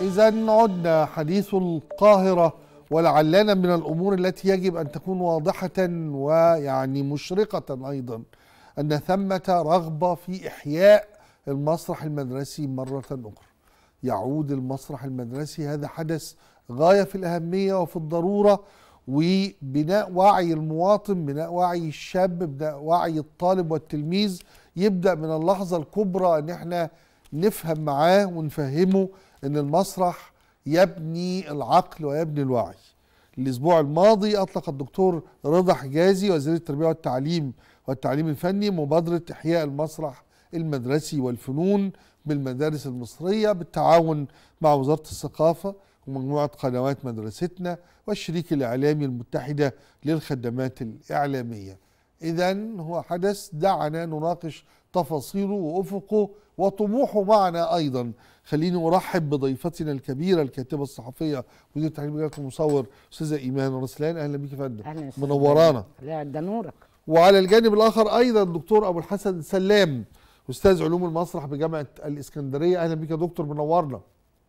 إذا عدنا حديث القاهرة ولعلنا من الأمور التي يجب أن تكون واضحة ويعني مشرقة أيضا أن ثمة رغبة في إحياء المسرح المدرسي مرة أخرى يعود المسرح المدرسي هذا حدث غاية في الأهمية وفي الضرورة وبناء وعي المواطن بناء وعي الشاب بناء وعي الطالب والتلميذ يبدأ من اللحظة الكبرى أن احنا نفهم معاه ونفهمه أن المسرح يبني العقل ويبني الوعي الأسبوع الماضي أطلق الدكتور رضا حجازي وزير التربية والتعليم والتعليم الفني مبادرة إحياء المسرح المدرسي والفنون بالمدارس المصرية بالتعاون مع وزارة الثقافة ومجموعة قنوات مدرستنا والشريك الإعلامي المتحدة للخدمات الإعلامية إذا هو حدث دعنا نناقش تفاصيله وأفقه وطموحه معنا أيضا خليني أرحب بضيفتنا الكبيرة الكاتبة الصحفية مدير تحرير مجلة المصور أستاذة إيمان رسلان أهلا بك يا فندم اهلا يا أستاذ منورانا لا ده نورك وعلى الجانب الآخر أيضا الدكتور أبو الحسن سلام أستاذ علوم المسرح بجامعة الإسكندرية أهلا بك يا دكتور منورنا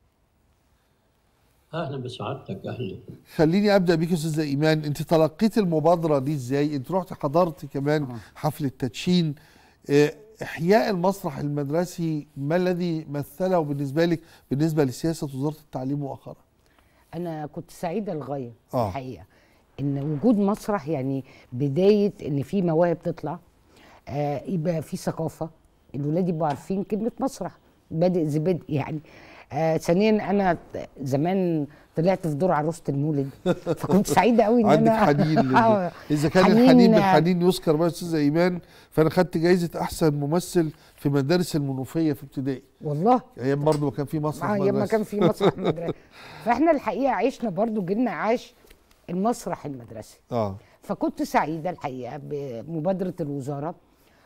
اهلا بسعادتك اهلا خليني ابدا بيك يا استاذه ايمان انت تلقيت المبادره دي ازاي انت رحت حضرت كمان حفل التدشين اه، احياء المسرح المدرسي ما الذي مثله بالنسبه لك بالنسبه لسياسه وزاره التعليم مؤخرا انا كنت سعيده للغايه آه. الحقيقه ان وجود مسرح يعني بدايه ان في مواهب تطلع آه يبقى في ثقافه الولاد يبقوا عارفين كلمه مسرح بادئ ذي بدء يعني آه ثانيا انا زمان طلعت في دور عروسه المولد فكنت سعيده قوي ان عندك انا حنين لل- آه، اذا كان حنين، الحنين آه، بالحنين يذكر بقى يا استاذه ايمان فانا خدت جائزه احسن ممثل في مدارس المنوفيه في ابتدائي والله ايام برضه ما كان في مسرح اه ياما مدرسي. كان في مسرح مدرسي فاحنا الحقيقه عشنا برضو جيلنا عاش المسرح المدرسي اه فكنت سعيده الحقيقه بمبادره الوزاره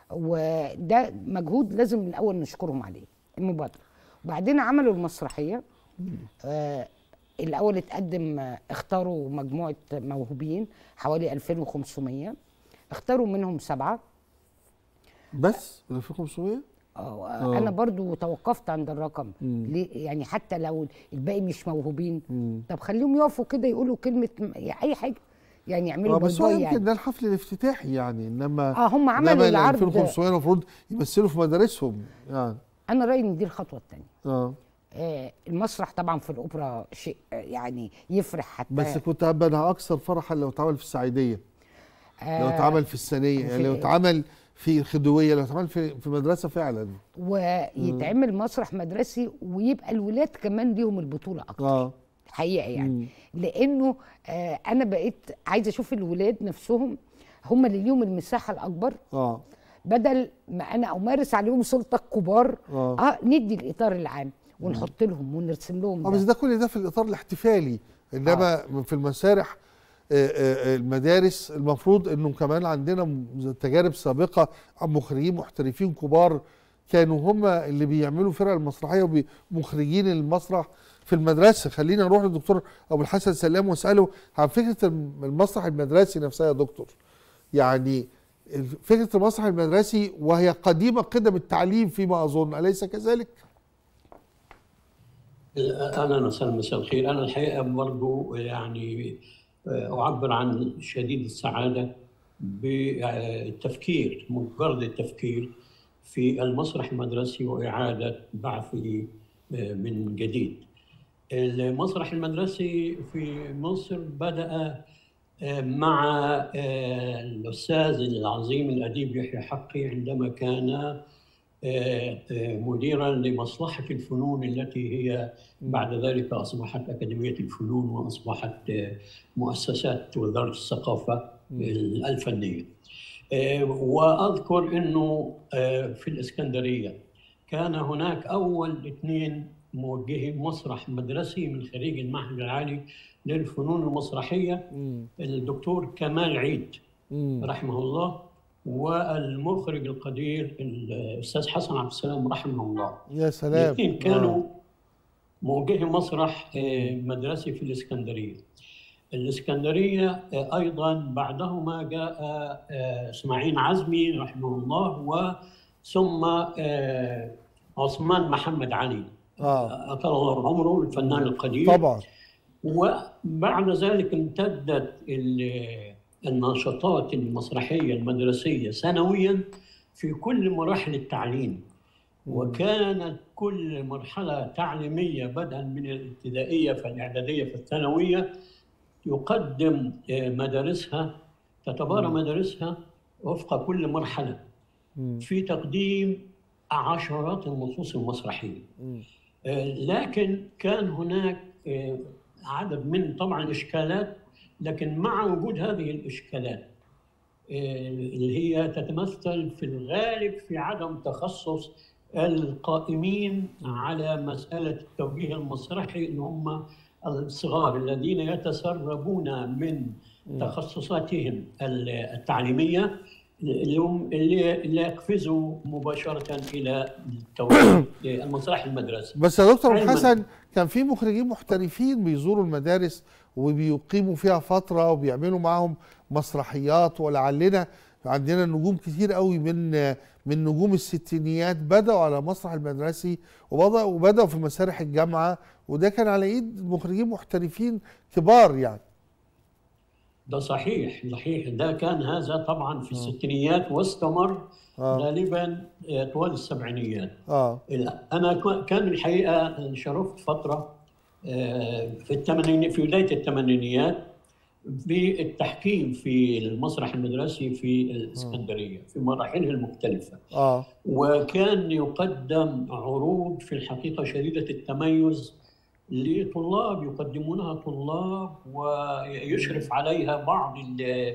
وده مجهود لازم من الاول نشكرهم عليه المبادره وبعدين عملوا المسرحيه آه الاول اتقدم آه، اختاروا مجموعه موهوبين حوالي 2500 اختاروا منهم سبعه بس 2500 آه، آه. انا برضو توقفت عند الرقم مم. ليه يعني حتى لو الباقي مش موهوبين مم. طب خليهم يقفوا كده يقولوا كلمه م- يعني اي حاجه يعني يعملوا اه بس هو باي يمكن يعني ده الحفل الافتتاحي يعني انما اه هم عملوا انما ال العرض 2500 المفروض يمثلوا في مدارسهم يعني انا رايي ان دي الخطوه الثانيه اه آه المسرح طبعا في الاوبرا شيء آه، يعني يفرح حتى بس كنت هبقى انا اكثر فرحا لو اتعمل في السعيديه آه لو اتعمل في الثانيه يعني لو في- اتعمل في الخديويه لو اتعمل في في مدرسه فعلا ويتعمل مسرح مدرسي ويبقى الولاد كمان ليهم البطوله اكتر اه حقيقه يعني مم. لانه آه انا بقيت عايزه اشوف الولاد نفسهم هم اللي ليهم المساحه الاكبر اه بدل ما انا امارس عليهم سلطه الكبار اه اه ندي الاطار العام ونحط لهم ونرسم لهم اه ده. بس ده كل ده في الاطار الاحتفالي انما في المسارح آه، آه، المدارس المفروض انه كمان عندنا م- تجارب سابقه عن مخرجين محترفين كبار كانوا هم اللي بيعملوا فرق المسرحيه ومخرجين المسرح في المدرسه خلينا نروح للدكتور ابو الحسن سلام واساله عن فكره الم- المسرح المدرسي نفسها يا دكتور يعني الف- فكره المسرح المدرسي وهي قديمه قدم التعليم فيما اظن اليس كذلك؟ اهلا وسهلا مساء الخير انا الحقيقه برضو يعني اعبر عن شديد السعاده بالتفكير مجرد التفكير في المسرح المدرسي واعاده بعثه من جديد المسرح المدرسي في مصر بدا مع الاستاذ العظيم الاديب يحيى حقي عندما كان مديرا لمصلحه الفنون التي هي بعد ذلك اصبحت اكاديميه الفنون واصبحت مؤسسات وزاره الثقافه الفنيه. واذكر انه في الاسكندريه كان هناك اول اثنين موجهي مسرح مدرسي من خريج المعهد العالي للفنون المسرحيه الدكتور كمال عيد رحمه الله والمخرج القدير الاستاذ حسن عبد السلام رحمه الله يا سلام الاثنين كانوا موجهي مسرح مدرسي في الاسكندريه الاسكندريه ايضا بعدهما جاء اسماعيل عزمي رحمه الله وثم عثمان محمد علي اه اطال الله عمره الفنان القدير طبعا وبعد ذلك امتدت ال- النشاطات المسرحيه المدرسيه سنويا في كل مراحل التعليم وكانت كل مرحله تعليميه بدءا من الابتدائيه فالاعداديه فالثانويه يقدم آه، مدارسها تتبارى مدارسها وفق كل مرحله مم. في تقديم عشرات النصوص المسرحيه مم. آه، لكن كان هناك آه، عدد من طبعا الاشكالات لكن مع وجود هذه الاشكالات آه، اللي هي تتمثل في الغالب في عدم تخصص القائمين على مساله التوجيه المسرحي اللي هم الصغار الذين يتسربون من تخصصاتهم التعليميه اللي هم اللي اللي يقفزوا مباشره الى التوجيه المسرح المدرسي بس يا دكتور علماً. حسن كان في مخرجين محترفين بيزوروا المدارس وبيقيموا فيها فتره وبيعملوا معاهم مسرحيات ولعلنا عندنا نجوم كتير قوي من من نجوم الستينيات بدأوا على مسرح المدرسي وبدأوا وبدأوا في مسارح الجامعه وده كان على ايد مخرجين محترفين كبار يعني ده صحيح صحيح ده كان هذا طبعا في الستينيات واستمر آه. غالبا آه، طوال السبعينيات اه انا ك- كان الحقيقه شرفت فتره آه، في الثمانين في بدايه الثمانينيات بالتحكيم في المسرح المدرسي في الاسكندريه في مراحله المختلفه اه وكان يقدم عروض في الحقيقه شديده التميز لطلاب يقدمونها طلاب ويشرف عليها بعض ال-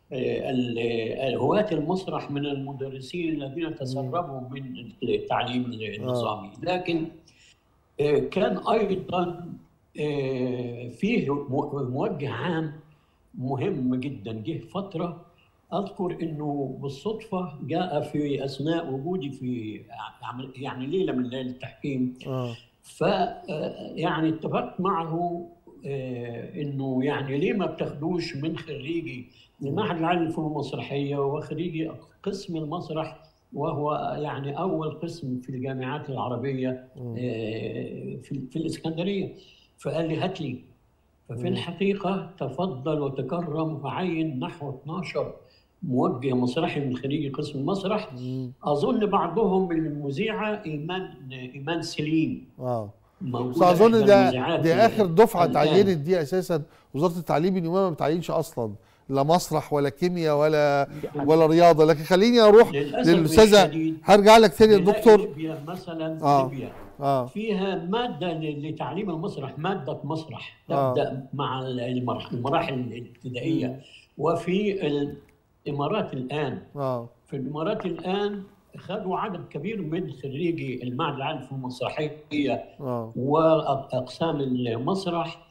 ال- هواة المسرح من المدرسين الذين تسربوا من التعليم النظامي لكن آه، كان ايضا آه، فيه مو- موجه عام مهم جدا جه فتره اذكر انه بالصدفه جاء في اثناء وجودي في عمل- يعني ليله من ليالي التحكيم اه ف آه، يعني اتفقت معه آه، انه يعني ليه ما بتاخدوش من خريجي المعهد العالي للفنون المسرحيه وخريجي قسم المسرح وهو يعني اول قسم في الجامعات العربيه آه، في في الاسكندريه فقال لي هات لي ففي الحقيقه تفضل وتكرم وعين نحو 12 موجه مسرحي من خريجي قسم المسرح مم. اظن بعضهم المذيعه ايمان ايمان سليم اه بس موجوده اظن إحدى ده المذيعات دي اخر دفعه الآن. اتعينت دي اساسا وزاره التعليم اليوميه ما بتعينش اصلا لا مسرح ولا كيمياء ولا ولا رياضه لكن خليني اروح للأسف للاستاذه الشديد هرجع لك تاني يا نلاقي دكتور ليبيا مثلا آه. ليبيا اه فيها ماده ل- لتعليم المسرح ماده مسرح آه. تبدا مع المرح- المراحل الابتدائيه وفي الامارات الان اه في الامارات الان خدوا عدد كبير من خريجي المعهد العالي في المسرحيه اه واقسام المسرح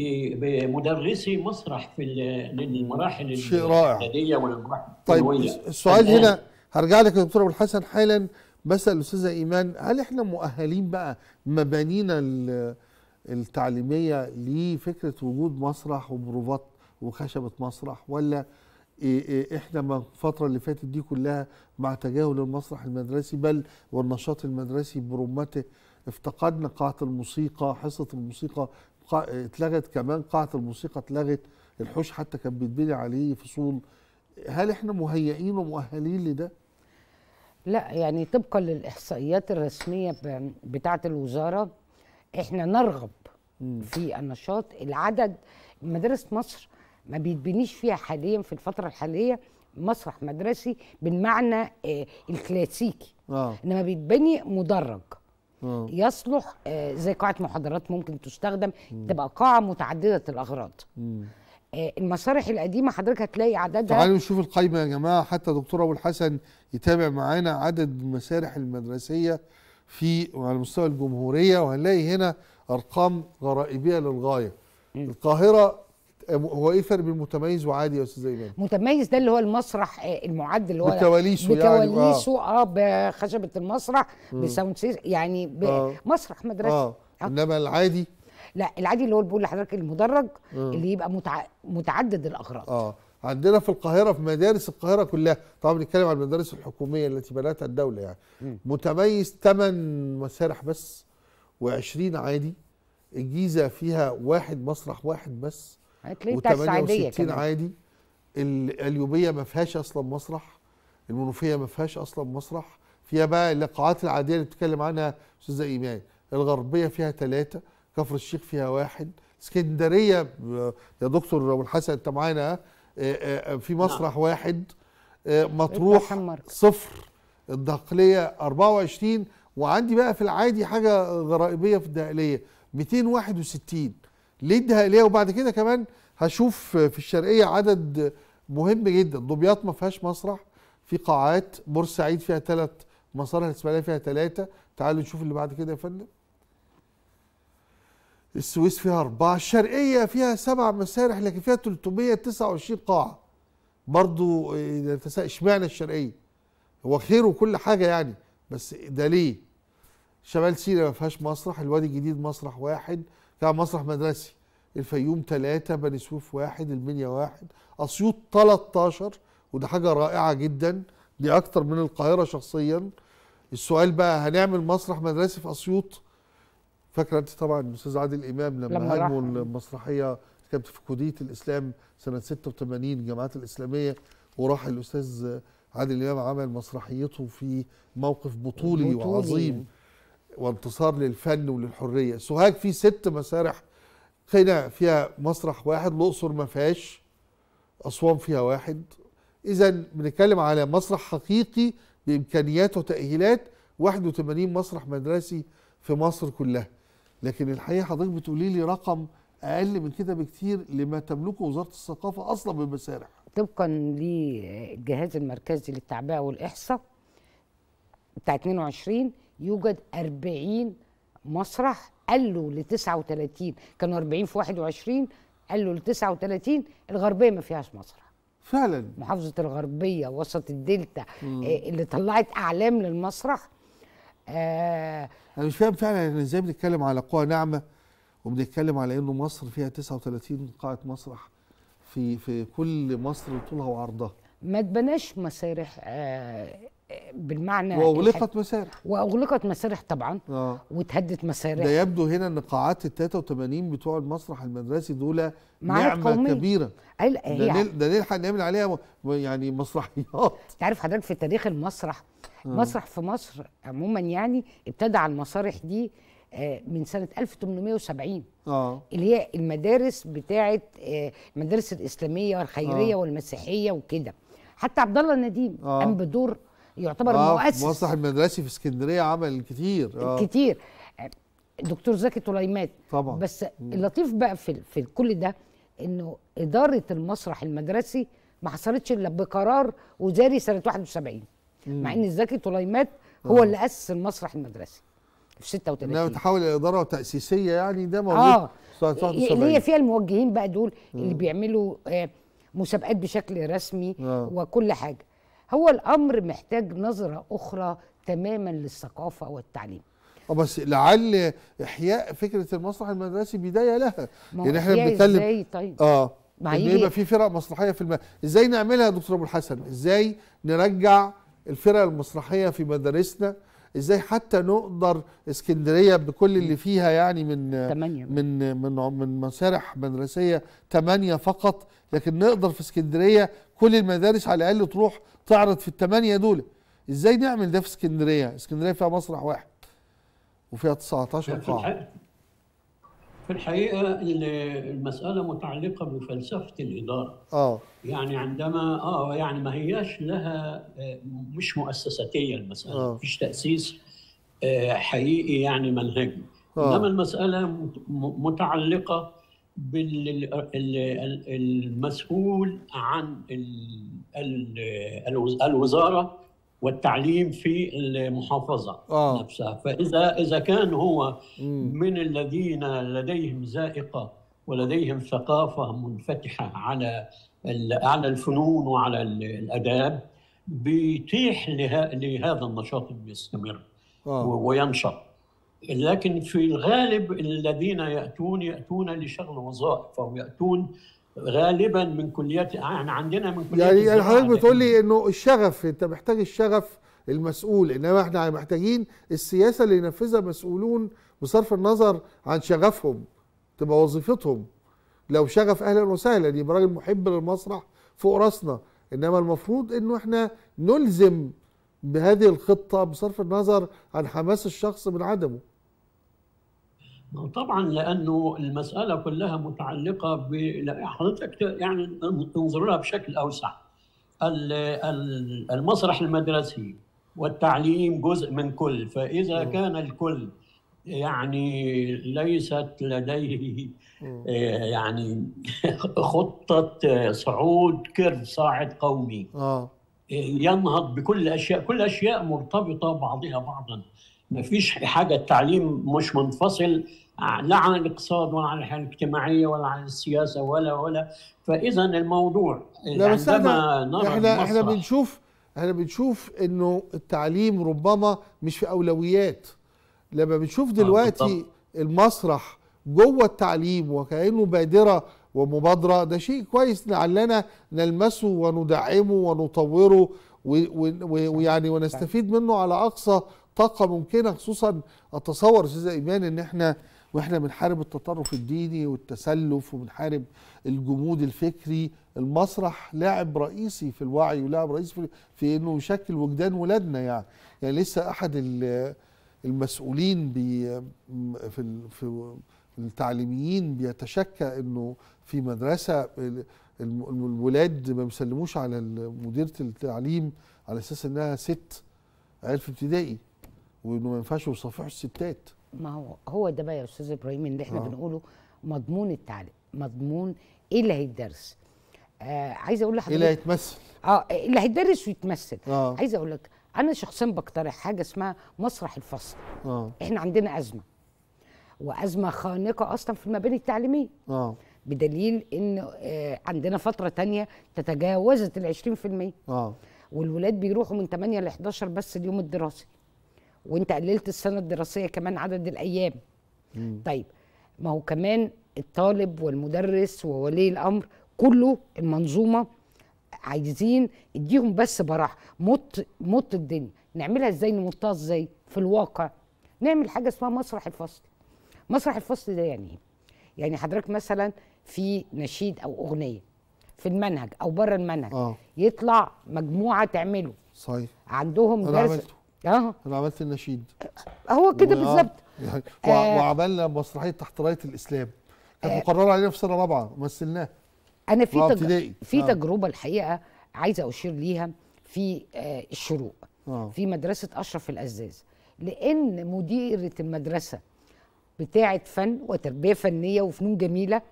بمدرسي مسرح في ال- للمراحل شيء رائع. الاعداديه والمراحل طيب الثانويه السؤال الآن. هنا هرجع لك يا دكتور ابو الحسن حالا بسال الاستاذه ايمان هل احنا مؤهلين بقى مبانينا ال- التعليميه لفكره وجود مسرح وبروفات وخشبه مسرح ولا إيه إيه احنا ما الفتره اللي فاتت دي كلها مع تجاهل المسرح المدرسي بل والنشاط المدرسي برمته افتقدنا قاعه الموسيقى حصه الموسيقى قا- اتلغت كمان قاعه الموسيقى اتلغت الحوش حتى كان بيتبني عليه فصول هل احنا مهيئين ومؤهلين لده؟ لا يعني طبقا للاحصائيات الرسميه ب- بتاعه الوزاره احنا نرغب في النشاط العدد مدارس مصر ما بيتبنيش فيها حاليا في الفتره الحاليه مسرح مدرسي بالمعنى آه، الكلاسيكي اه انما بيتبني مدرج اه يصلح آه، زي قاعه محاضرات ممكن تستخدم تبقى قاعه متعدده الاغراض مم. آه، المسارح القديمه حضرتك هتلاقي عددها تعالوا نشوف القائمه يا جماعه حتى دكتور ابو الحسن يتابع معانا عدد المسارح المدرسيه في على مستوى الجمهوريه وهنلاقي هنا ارقام غرائبيه للغايه القاهره هو ايه الفرق بين متميز وعادي يا استاذ ايمان؟ متميز ده اللي هو المسرح آه، المعد اللي هو بكواليسه يعني، بكواليسه اه بخشبه المسرح بساوند سيس يعني آه. بمسرح مدرسي اه آه. انما العادي لا العادي اللي هو بقول لحضرتك المدرج آه. اللي يبقى متع... متعدد الاغراض اه عندنا في القاهره في مدارس القاهره كلها طبعا بنتكلم عن المدارس الحكوميه التي بنتها الدوله يعني متميز ثمان مسارح بس و20 عادي الجيزه فيها واحد مسرح واحد بس هتلاقي بتاع السعوديه و68 كمان عادي القليوبيه ما فيهاش اصلا مسرح المنوفيه ما فيهاش اصلا مسرح فيها بقى اللقاءات العاديه اللي بتتكلم عنها استاذه ايمان الغربيه فيها ثلاثه كفر الشيخ فيها واحد اسكندريه ب- يا دكتور ابو الحسن انت معانا آه، آه، آه، في مسرح واحد آه، مطروح سان ماركو. صفر الدقليه 24 وعندي بقى في العادي حاجه غرائبيه في الدقليه 261 ليه الدقليه وبعد كده كمان هشوف في الشرقيه عدد مهم جدا دمياط ما فيهاش مسرح في قاعات بورسعيد فيها ثلاث مسارح الاسماعيليه فيها ثلاثه تعالوا نشوف اللي بعد كده يا فندم السويس فيها أربعة الشرقية فيها سبع مسارح لكن فيها 329 قاعة برضو إيه، نتساءل اشمعنى الشرقية هو خير وكل حاجة يعني بس ده ليه شمال سيناء ما فيهاش مسرح الوادي الجديد مسرح واحد كان مسرح مدرسي الفيوم ثلاثة بني سويف واحد المنيا واحد أسيوط 13 وده حاجة رائعة جدا دي أكتر من القاهرة شخصيا السؤال بقى هنعمل مسرح مدرسي في أسيوط فاكرة أنت طبعا الأستاذ عادل إمام لما, لما راح. هاجموا المسرحية كانت في كلية الإسلام سنة 86 الجامعات الإسلامية وراح الأستاذ عادل إمام عمل مسرحيته في موقف بطولي, بطولي. وعظيم وانتصار للفن وللحريه سوهاج فيه ست مسارح قنا فيها مسرح واحد الاقصر ما فيهاش اسوان فيها واحد اذا بنتكلم على مسرح حقيقي بامكانيات وتاهيلات 81 مسرح مدرسي في مصر كلها لكن الحقيقه حضرتك بتقولي لي رقم اقل من كده بكتير لما تملكه وزاره الثقافه اصلا من مسارح طبقا للجهاز المركزي للتعبئه والاحصاء بتاع 22 يوجد 40 مسرح قالوا ل 39 كانوا 40 في 21 قالوا ل 39 الغربيه ما فيهاش مسرح فعلا محافظه الغربيه وسط الدلتا آه، اللي طلعت اعلام للمسرح آه انا مش فاهم فعلا احنا ازاي بنتكلم على قوى ناعمه وبنتكلم على انه مصر فيها 39 قاعه مسرح في في كل مصر طولها وعرضها ما تبناش مسارح آه آه، بالمعنى واغلقت مسارح واغلقت مسارح طبعا اه واتهدت مسارح ده يبدو هنا ان قاعات ال 83 بتوع المسرح المدرسي دول معاهد نعمه قومية. كبيره أي لا، ده, هي نل- ده نلحق نعمل عليها م- يعني مسرحيات تعرف حضرتك في تاريخ المسرح مسرح في مصر عموما يعني ابتدى على المسارح دي آه، من سنه 1870 اه اللي هي المدارس بتاعه آه، المدارس الاسلاميه والخيريه آه. والمسيحيه وكده حتى عبد الله النديم آه. قام بدور يعتبر آه مؤسس المسرح المدرسي في اسكندريه عمل كتير اه كتير آه، دكتور زكي طليمات طبعا بس اللطيف بقى في في كل ده انه اداره المسرح المدرسي ما حصلتش الا بقرار وزاري سنه 71 مع ان زكي طليمات هو آه. اللي اسس المسرح المدرسي في انها 36 تحول الى اداره تاسيسيه يعني ده موجود اه سنه اللي 71 هي فيها الموجهين بقى دول اللي بيعملوا آه مسابقات بشكل رسمي آه. وكل حاجه هو الامر محتاج نظره اخرى تماما للثقافه والتعليم اه بس لعل احياء فكره المسرح المدرسي بدايه لها ما هو يعني احنا إحياء بنتكلم ازاي طيب اه ما ان هيجي- يبقى في فرق مسرحيه في الم... ازاي نعملها يا دكتور ابو الحسن ازاي نرجع الفرق المسرحيه في مدارسنا ازاي حتى نقدر اسكندريه بكل اللي فيها يعني من تمانية. من من من مسارح مدرسيه ثمانيه فقط لكن نقدر في اسكندريه كل المدارس على الاقل تروح تعرض في الثمانيه دول ازاي نعمل ده في اسكندريه اسكندريه فيها مسرح واحد وفيها 19 في قاعه الحقيقة في الحقيقة ال- المسألة متعلقة بفلسفة الإدارة اه يعني عندما اه يعني ما هياش لها آه، مش مؤسساتيه المساله آه. مفيش تاسيس آه، حقيقي يعني منهجي آه. انما المساله مت- م- متعلقه بالمسؤول عن ال- ال- الوز- الوزاره والتعليم في المحافظه آه. نفسها فاذا اذا كان هو مم. من الذين لديهم ذائقه ولديهم ثقافه منفتحه على ال- على الفنون وعلى ال- الاداب بيتيح له- لهذا النشاط انه يستمر اه و- وينشط لكن في الغالب الذين ياتون ياتون لشغل وظائف او ياتون غالبا من كليات يعني عندنا من كليات يعني يعني الزراعة، حضرتك بتقول لكن- لي انه الشغف انت محتاج الشغف المسؤول انما احنا محتاجين السياسه اللي ينفذها مسؤولون بصرف النظر عن شغفهم تبقى وظيفتهم لو شغف اهلا وسهلا يبقى راجل محب للمسرح فوق راسنا انما المفروض انه احنا نلزم بهذه الخطه بصرف النظر عن حماس الشخص من عدمه طبعا لانه المساله كلها متعلقه ب لا، حضرتك ت- يعني تنظر لها بشكل اوسع ال- ال- المسرح المدرسي والتعليم جزء من كل فاذا كان الكل يعني ليست لديه آه، يعني خطه آه، صعود كيرف صاعد قومي اه ينهض بكل اشياء كل اشياء مرتبطه بعضها بعضا ما فيش حاجه التعليم مش منفصل ع- لا عن الاقتصاد ولا عن الحياه الاجتماعيه ولا عن السياسه ولا ولا فاذا الموضوع لا بس احنا عندما نرى احنا احنا المسرح- بنشوف احنا بنشوف انه التعليم ربما مش في اولويات لما بنشوف دلوقتي بالضبط. المسرح جوه التعليم وكانه بادره ومبادره ده شيء كويس لعلنا نلمسه وندعمه ونطوره و- و- و- ويعني ونستفيد منه على اقصى طاقه ممكنه خصوصا اتصور استاذ ايمان ان احنا واحنا بنحارب التطرف الديني والتسلف وبنحارب الجمود الفكري المسرح لاعب رئيسي في الوعي ولاعب رئيسي في, في انه يشكل وجدان ولادنا يعني يعني لسه احد ال- المسؤولين بي في ال- في التعليميين بيتشكى انه في مدرسه ال- الم- الولاد ما بيسلموش على مديره التعليم على اساس انها ست عيال في ابتدائي وانه ما ينفعش يصافحوا الستات ما هو هو ده بقى يا استاذ ابراهيم اللي احنا آه. بنقوله مضمون التعليم مضمون ايه اللي هيتدرس آه عايزه اقول ايه اللي لحضرتك هيتمثل اه اللي هيتدرس ويتمثل اه عايزه اقول لك انا شخصيا بقترح حاجه اسمها مسرح الفصل اه احنا عندنا ازمه وازمه خانقه اصلا في المباني التعليميه اه بدليل ان آه عندنا فتره تانية تتجاوزت ال 20% اه والولاد بيروحوا من 8 ل 11 بس اليوم الدراسي وانت قللت السنه الدراسيه كمان عدد الايام مم. طيب ما هو كمان الطالب والمدرس وولي الامر كله المنظومه عايزين اديهم بس براح مط مط الدنيا نعملها ازاي نمطها ازاي في الواقع نعمل حاجه اسمها مسرح الفصل مسرح الفصل ده يعني ايه يعني حضرتك مثلا في نشيد او اغنيه في المنهج او بره المنهج اه يطلع مجموعه تعمله صحيح عندهم أنا درس عملته. اه انا عملت النشيد هو كده و- آه، بالظبط يعني آه. وع- وعملنا مسرحيه تحت رايه الاسلام كانت مقرره علينا في سنه رابعه مثلناها انا في رابعة تج... ابتدائي. في آه. تجربه الحقيقه عايزه اشير ليها في آه الشروق اه في مدرسه اشرف الازاز لان مديره المدرسه بتاعه فن وتربيه فنيه وفنون جميله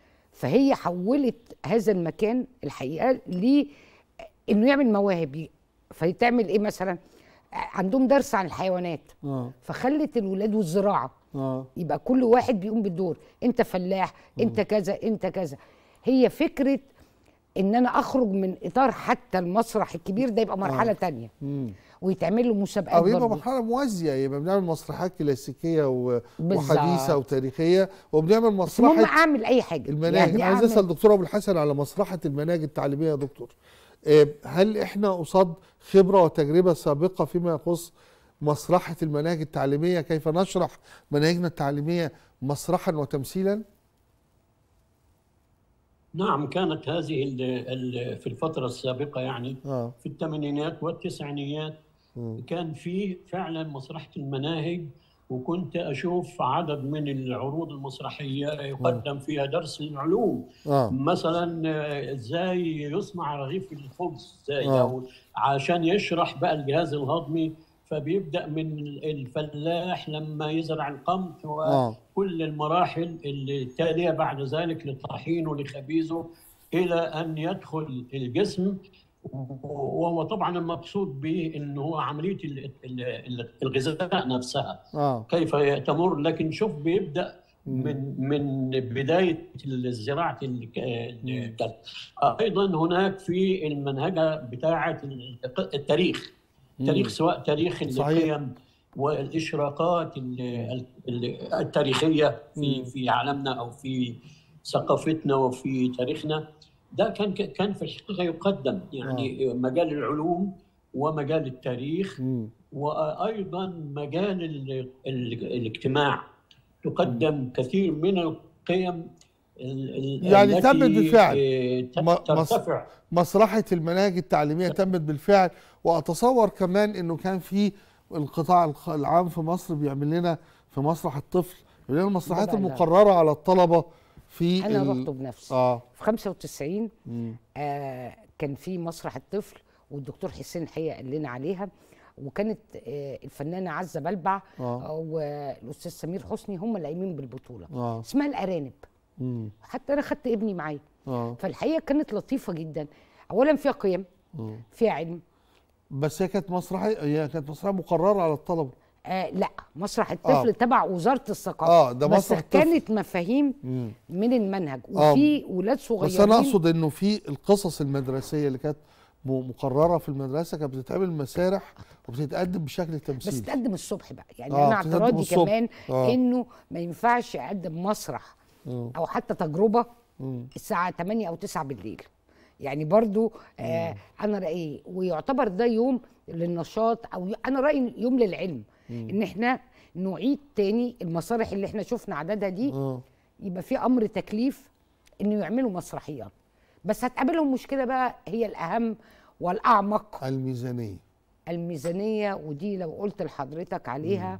فهي حولت هذا المكان الحقيقه ل انه يعمل مواهب ي- فتعمل ايه مثلا عندهم درس عن الحيوانات اه فخلت الولاد والزراعه اه يبقى كل واحد بيقوم بالدور انت فلاح انت كذا انت كذا هي فكره ان انا اخرج من اطار حتى المسرح الكبير ده يبقى مرحله آه. تانية مم. ويتعمل له مسابقات او يبقى برضه. مرحله موازيه يبقى بنعمل مسرحيات كلاسيكيه و- بالظبط. وحديثه وتاريخيه وبنعمل بس المهم مسرحه اعمل اي حاجه المناهج يعني انا عايز أعمل- اسال دكتور ابو الحسن على مسرحه المناهج التعليميه يا دكتور آه، هل احنا قصاد خبره وتجربه سابقه فيما يخص مسرحه المناهج التعليميه كيف نشرح مناهجنا التعليميه مسرحا وتمثيلا نعم كانت هذه ال ال في الفتره السابقه يعني اه في الثمانينات والتسعينيات مم. كان في فعلا مسرحة المناهج وكنت أشوف عدد من العروض المسرحية يقدم فيها درس العلوم اه مثلا آه، ازاي يصنع رغيف الخبز ازاي آه. أو عشان يشرح بقى الجهاز الهضمي فبيبدأ من الفلاح لما يزرع القمح اه وكل المراحل التالية بعد ذلك لطحينه لخبيزه إلى أن يدخل الجسم وهو طبعا المقصود به انه هو عمليه ال- ال- الغذاء نفسها اه كيف تمر لكن شوف بيبدا من من بدايه زراعه الكلب ايضا هناك في المنهجه بتاعه التاريخ تاريخ سواء تاريخ صحيح. القيم والاشراقات ال- ال- التاريخيه في مم. في عالمنا او في ثقافتنا وفي تاريخنا ده كان كان في الحقيقه يقدم يعني مجال العلوم ومجال التاريخ مم. وايضا مجال ال ال الاجتماع تقدم كثير من القيم ال- ال- يعني التي، تمت بالفعل. آه، ت- م- مص- ترتفع مسرحة المناهج التعليمية تمت بالفعل وأتصور كمان أنه كان في القطاع الخ- العام في مصر بيعمل لنا في مسرح الطفل بيعمل لنا المسرحيات ده بقى المقررة على الطلبة في انا ال- رحت بنفسي اه في 95 مم. آه كان في مسرح الطفل والدكتور حسين حقيقة قال لنا عليها وكانت آه الفنانه عزه بلبع آه. والاستاذ سمير حسني هم اللي قايمين بالبطوله اه اسمها الارانب مم. حتى انا خدت ابني معايا اه فالحقيقه كانت لطيفه جدا اولا فيها قيم مم. فيها علم بس هي كانت مسرحية هي كانت مسرحية مقررة على الطلبة آه لا مسرح الطفل آه. تبع وزاره الثقافه آه، ده بس مسرح الطفل. كانت مفاهيم مم. من المنهج آه. وفي ولاد صغيرين بس انا اقصد انه في القصص المدرسيه اللي كانت م- مقرره في المدرسه كانت بتتعمل مسارح وبتتقدم بشكل بس تمثيلي تقدم الصبح بقى يعني آه، انا بتقدم اعتراضي الصبح. كمان آه. انه ما ينفعش اقدم مسرح مم. او حتى تجربه مم. الساعه 8 او 9 بالليل يعني برضو آه انا رايي ويعتبر ده يوم للنشاط او ي- انا رايي يوم للعلم ان احنا نعيد تاني المسارح اللي احنا شفنا عددها دي اه يبقى في امر تكليف انه يعملوا مسرحيات بس هتقابلهم مشكله بقى هي الاهم والاعمق الميزانيه الميزانيه ودي لو قلت لحضرتك عليها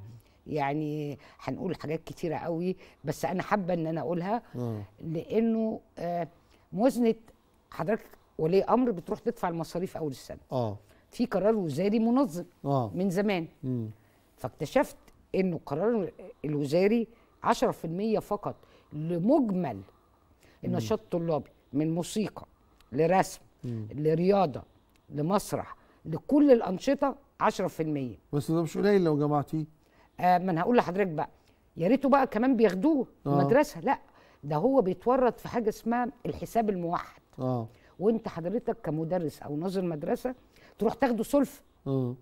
يعني هنقول حاجات كتيره قوي بس انا حابه ان انا اقولها اه لانه آه، موازنه حضرتك ولي امر بتروح تدفع المصاريف اول السنه اه في قرار وزاري منظم اه من زمان مم. فاكتشفت انه القرار الوزاري 10% فقط لمجمل النشاط الطلابي من موسيقى لرسم لرياضه لمسرح لكل الانشطه 10% بس ده مش قليل لو جمعتيه آه ما انا هقول لحضرتك بقى يا ريته بقى كمان بياخدوه آه. المدرسه لا ده هو بيتورط في حاجه اسمها الحساب الموحد اه وانت حضرتك كمدرس او ناظر مدرسه تروح تاخده سلف اه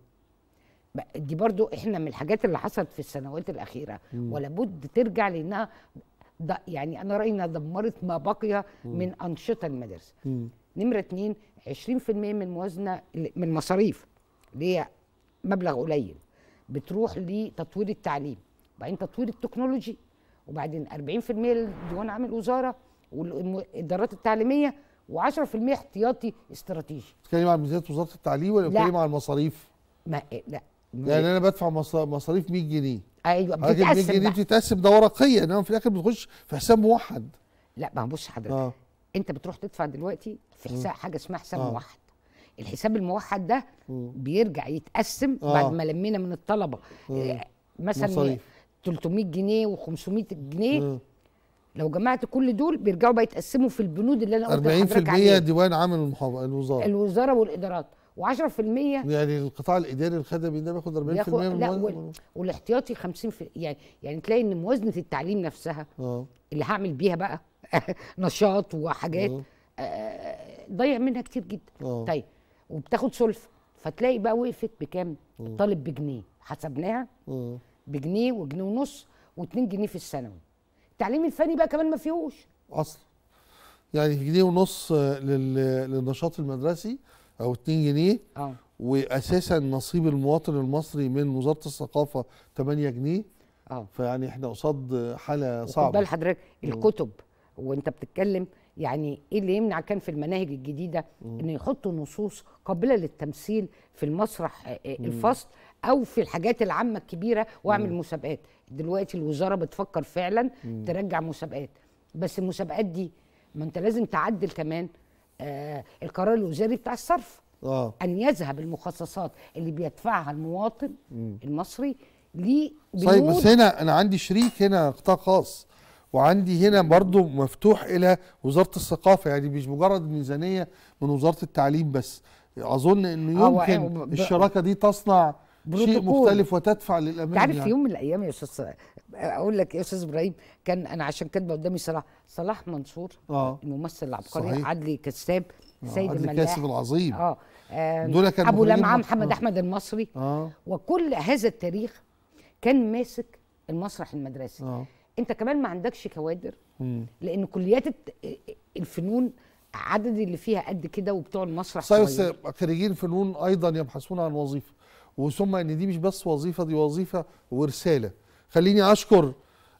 بقى دي برضو احنا من الحاجات اللي حصلت في السنوات الاخيره ولا بد ترجع لانها ده يعني انا رايي انها دمرت ما بقي من انشطه المدارس مم. نمره اتنين 20% من موازنه من المصاريف اللي هي مبلغ قليل بتروح لتطوير التعليم وبعدين تطوير التكنولوجي وبعدين 40% لديوان عام الوزاره والادارات التعليميه و10% احتياطي استراتيجي بتتكلم عن ميزانيه وزاره التعليم ولا لا. بتتكلم عن المصاريف؟ ما لا يعني انا بدفع مص- مصاريف 100 جنيه ايوه حضرتك ال 100 بتتقسم جنيه بقى. بتتقسم ده ورقيه انما في الاخر بتخش في حساب موحد لا ما هو بص حضرتك اه انت بتروح تدفع دلوقتي في حساب حاجه اسمها حساب آه. موحد الحساب الموحد ده مم. بيرجع يتقسم آه. بعد ما لمينا من الطلبه آه، مثلا مصاريف. 300 جنيه و500 جنيه مم. لو جمعت كل دول بيرجعوا بقى يتقسموا في البنود اللي انا قلت لحضرتك 40% عليها ديوان عام المحافظه الوزاره الوزاره والادارات و10% يعني القطاع الاداري الخدمي ده بياخد 40% بياخد من لا الموازنة. وال- والاحتياطي 50 في يعني يعني تلاقي ان موازنه التعليم نفسها اه اللي هعمل بيها بقى نشاط وحاجات آه. آه، ضيع منها كتير جدا آه. طيب وبتاخد سلفه فتلاقي بقى وقفت بكام طالب بجنيه حسبناها اه بجنيه وجنيه ونص و2 جنيه في الثانوي التعليم الفني بقى كمان ما فيهوش اصلا يعني جنيه ونص آه، لل- للنشاط المدرسي او 2 جنيه اه واساسا نصيب المواطن المصري من وزاره الثقافه 8 جنيه اه فيعني احنا قصاد حاله خد بال صعبه حضرتك الكتب وانت بتتكلم يعني ايه اللي يمنع كان في المناهج الجديده ان يحطوا نصوص قابله للتمثيل في المسرح آه، آه، الفصل او في الحاجات العامه الكبيره واعمل مسابقات دلوقتي الوزاره بتفكر فعلا ترجع مسابقات بس المسابقات دي ما انت لازم تعدل كمان آه القرار الوزاري بتاع الصرف اه ان يذهب المخصصات اللي بيدفعها المواطن المصري طيب بس لبنود هنا انا عندي شريك هنا قطاع خاص وعندي هنا برضو مفتوح الى وزاره الثقافه يعني مش مجرد ميزانيه من وزاره التعليم بس اظن انه آه، يمكن و- ب- الشراكه دي تصنع شيء بروتوكول. مختلف وتدفع للامام انت عارف في يعني. يوم من الايام يا استاذ اقول لك يا استاذ ابراهيم كان انا عشان كاتبه قدامي صلاح صلاح منصور اه الممثل العبقري صحيح. عدلي كساب سيد عدلي الملاح كاسب العظيم اه, آه دول كانوا ابو مخرجين لمعه مح- محمد آه. احمد المصري اه وكل هذا التاريخ كان ماسك المسرح المدرسي اه انت كمان ما عندكش كوادر مم. لان كليات الت- الفنون عدد اللي فيها قد كده وبتوع المسرح صحيح بس صغير. خريجين فنون ايضا يبحثون عن وظيفه وثم ان دي مش بس وظيفه دي وظيفه ورساله خليني اشكر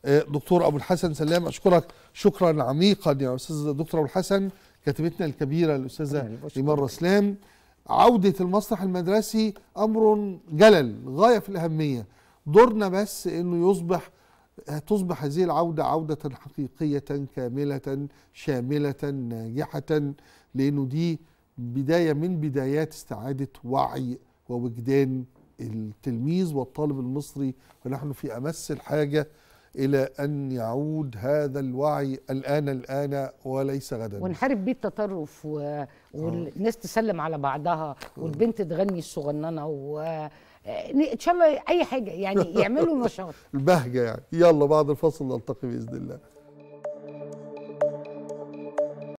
آه، دكتور ابو الحسن سلام اشكرك شكرا عميقا يا استاذ دكتور ابو الحسن كاتبتنا الكبيره الاستاذه يعني بشكرك. ايمان رسلام عوده المسرح المدرسي امر جلل غايه في الاهميه دورنا بس انه يصبح تصبح هذه العوده عوده حقيقيه كامله شامله ناجحه لانه دي بدايه من بدايات استعاده وعي ووجدان التلميذ والطالب المصري ونحن في امس الحاجه الى ان يعود هذا الوعي الان الان وليس غدا ونحارب بيه التطرف و... والناس تسلم على بعضها والبنت تغني الصغننه و ان شاء الله اي حاجه يعني يعملوا نشاط البهجه يعني يلا بعد الفصل نلتقي باذن الله